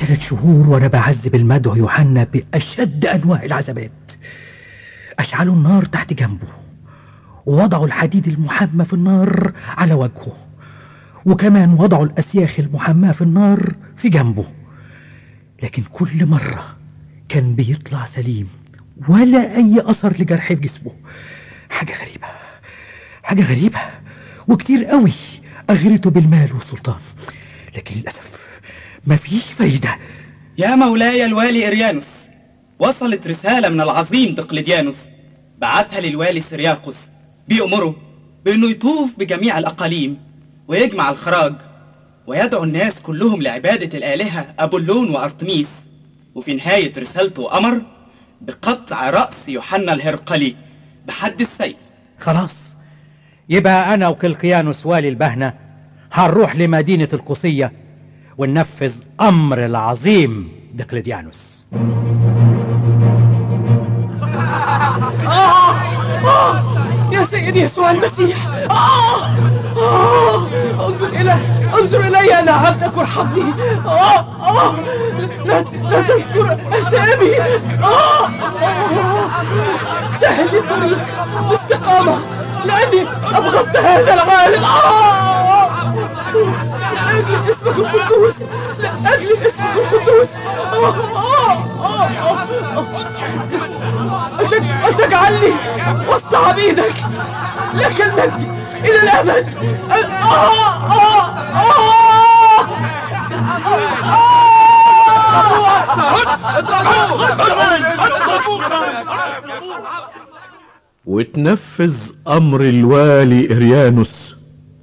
ثلاث شهور وأنا بعذب المدعو يوحنا بأشد أنواع العذابات أشعلوا النار تحت جنبه ووضعوا الحديد المحمى في النار على وجهه وكمان وضعوا الأسياخ المحماة في النار في جنبه لكن كل مرة كان بيطلع سليم ولا أي أثر لجرح في جسمه حاجة غريبة حاجة غريبة وكتير قوي أغرته بالمال والسلطان لكن للأسف مفيش فايدة يا مولاي الوالي إريانوس وصلت رسالة من العظيم دقلديانوس بعتها للوالي سرياقوس بيأمره بأنه يطوف بجميع الأقاليم ويجمع الخراج ويدعو الناس كلهم لعبادة الآلهة أبولون وأرتميس وفي نهاية رسالته أمر بقطع رأس يوحنا الهرقلي بحد السيف خلاص يبقى أنا وكلقيانوس والي البهنة هنروح لمدينة القصية وننفذ أمر العظيم دقلديانوس آه آه يا سيدي يسوع المسيح آه آه انظر إلي انظر إلي أنا عبدك وارحمني آه آه لا لا تذكر أثامي آه آه سهل لي الطريق باستقامة لأني أبغضت هذا العالم آه لأجل اسمك القدوس لأجل اسمك القدوس آه آه آه آه أن تجعلني وسط عبيدك لك المجد إلى الأبد آه آه وتنفذ أمر الوالي إريانوس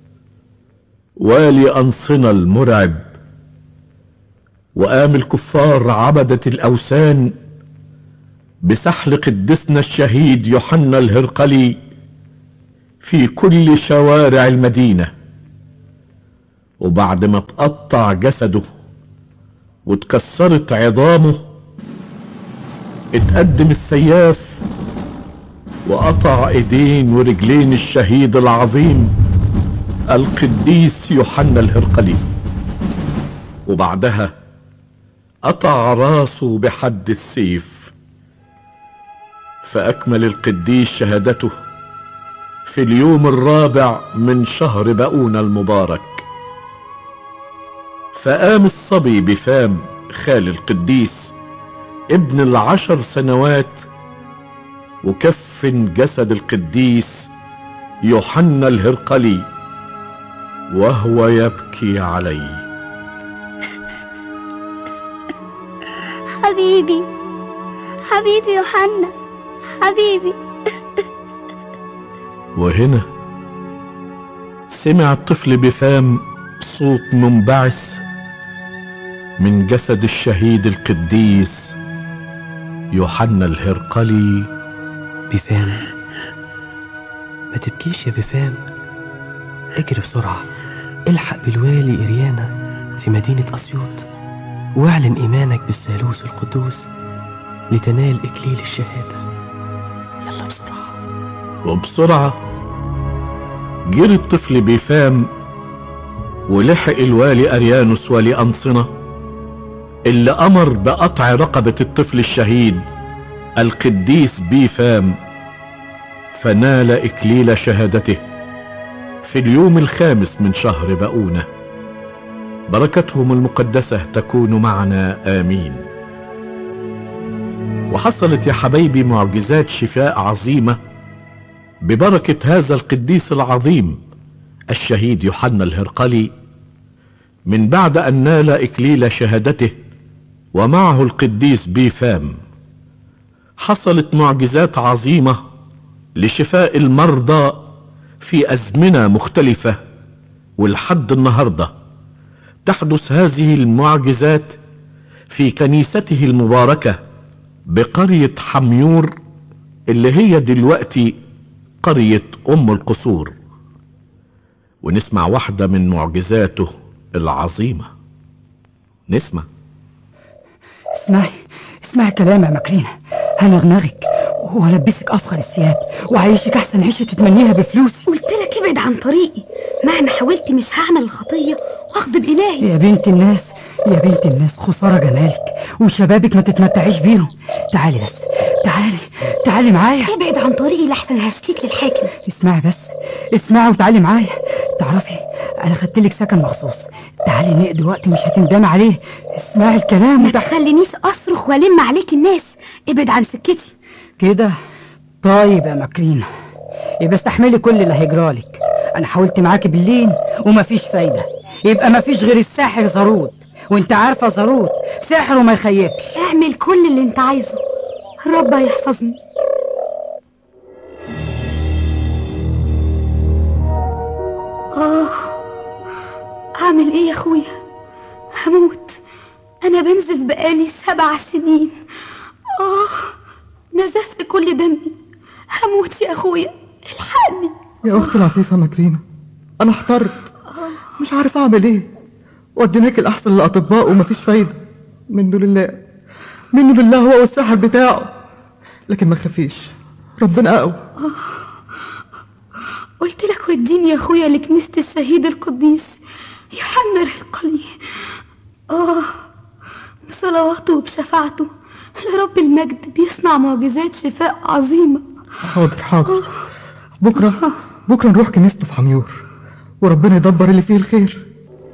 والي أنصنة المرعب وقام الكفار عبدة الأوثان بسحل قدسنا الشهيد يوحنا الهرقلي في كل شوارع المدينة وبعد ما تقطع جسده واتكسرت عظامه اتقدم السياف وقطع ايدين ورجلين الشهيد العظيم القديس يوحنا الهرقلي وبعدها قطع راسه بحد السيف فأكمل القديس شهادته في اليوم الرابع من شهر بقون المبارك فقام الصبي بفام خال القديس ابن العشر سنوات وكفن جسد القديس يوحنا الهرقلي وهو يبكي عليه حبيبي حبيبي يوحنا حبيبي وهنا سمع الطفل بفام صوت منبعث من جسد الشهيد القديس يوحنا الهرقلي بفام ما تبكيش يا بفام اجري بسرعة الحق بالوالي إريانا في مدينة أسيوط واعلن إيمانك بالثالوث القدوس لتنال إكليل الشهادة يلا بسرعة وبسرعة جري الطفل بفام ولحق الوالي أريانوس والي أنصنة اللي أمر بقطع رقبة الطفل الشهيد القديس بيفام فنال إكليل شهادته في اليوم الخامس من شهر بقونة بركتهم المقدسة تكون معنا آمين وحصلت يا حبايبي معجزات شفاء عظيمة ببركة هذا القديس العظيم الشهيد يوحنا الهرقلي من بعد أن نال إكليل شهادته ومعه القديس بيفام حصلت معجزات عظيمة لشفاء المرضى في أزمنة مختلفة ولحد النهاردة تحدث هذه المعجزات في كنيسته المباركة بقرية حميور اللي هي دلوقتي قرية أم القصور ونسمع واحدة من معجزاته العظيمة نسمع اسمعي اسمعي كلام يا ماكرينا هنغنغك والبسك افخر الثياب وعيشك احسن عيشه تتمنيها بفلوسي قلت لك ابعد عن طريقي مهما حاولت مش هعمل الخطيه واغضب الهي يا بنت الناس يا بنت الناس خسارة جمالك وشبابك ما تتمتعيش بيهم تعالي بس تعالي تعالي معايا ابعد عن طريقي لحسن هشكيك للحاكم اسمعي بس اسمعي وتعالي معايا تعرفي انا خدت لك سكن مخصوص تعالي نقضي وقت مش هتندمي عليه اسمعي الكلام ما وتع... تخلينيش اصرخ والم عليك الناس ابعد عن سكتي كده طيب يا مكرينة يبقى استحملي كل اللي هيجرالك انا حاولت معاكي بالليل ومفيش فايدة يبقى مفيش غير الساحر زارود وانت عارفة زارود سحره ما يخيبش اعمل كل اللي انت عايزه رب هيحفظني اه اعمل ايه يا اخويا هموت انا بنزف بقالي سبع سنين اه نزفت كل دمي هموت يا اخويا الحقني يا أختي العفيفة مكرينة أنا احترت مش عارف أعمل إيه وديناك الأحسن للأطباء ومفيش فايدة منه لله منه لله هو والساحر بتاعه لكن ما تخافيش ربنا أقوى قلت لك وديني يا اخويا لكنيسة الشهيد القديس يوحنا الرقلي اه بصلواته وبشفاعته لرب المجد بيصنع معجزات شفاء عظيمة حاضر حاضر بكرة بكرة نروح كنيسته في حميور وربنا يدبر اللي فيه الخير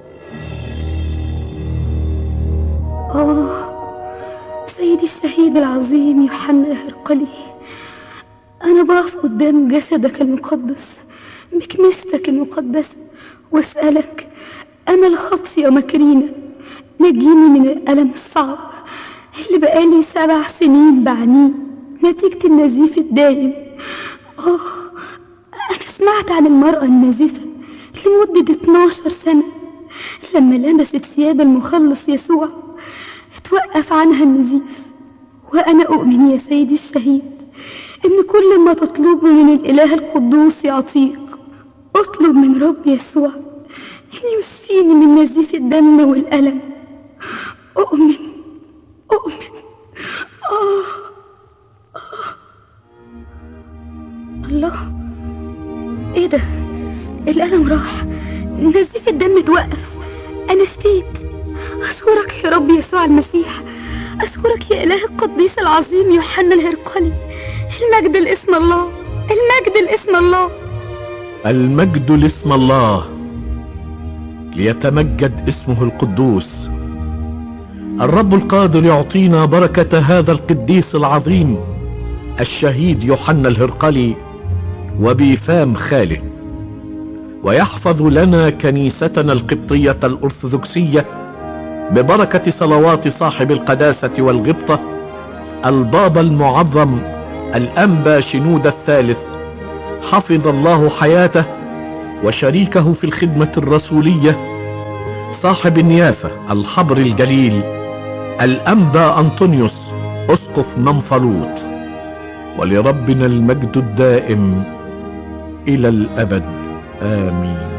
آه سيدي الشهيد العظيم يوحنا الهرقلي أنا بقف قدام جسدك المقدس بكنيستك المقدسة وأسألك أنا الخاطية مكرينة نجيني من الألم الصعب اللي بقالي سبع سنين بعانيه نتيجة النزيف الدائم آه أنا سمعت عن المرأة النازفة لمدة 12 سنة لما لمست ثياب المخلص يسوع اتوقف عنها النزيف وأنا أؤمن يا سيدي الشهيد إن كل ما تطلبه من الإله القدوس يعطيك اطلب من رب يسوع إن يشفيني من نزيف الدم والألم أؤمن أؤمن آه آه الله إيه ده الألم راح نزيف الدم اتوقف أنا شفيت أشكرك يا رب يسوع المسيح أشكرك يا إله القديس العظيم يوحنا الهرقلي المجد لاسم الله المجد لاسم الله المجد لاسم الله ليتمجد اسمه القدوس الرب القادر يعطينا بركة هذا القديس العظيم الشهيد يوحنا الهرقلي وبفام خاله ويحفظ لنا كنيستنا القبطية الأرثوذكسية ببركة صلوات صاحب القداسة والغبطة البابا المعظم الأنبا شنود الثالث حفظ الله حياته وشريكه في الخدمة الرسولية صاحب النيافة الحبر الجليل الأنبا أنطونيوس أسقف منفلوط ولربنا المجد الدائم إلى الأبد آمين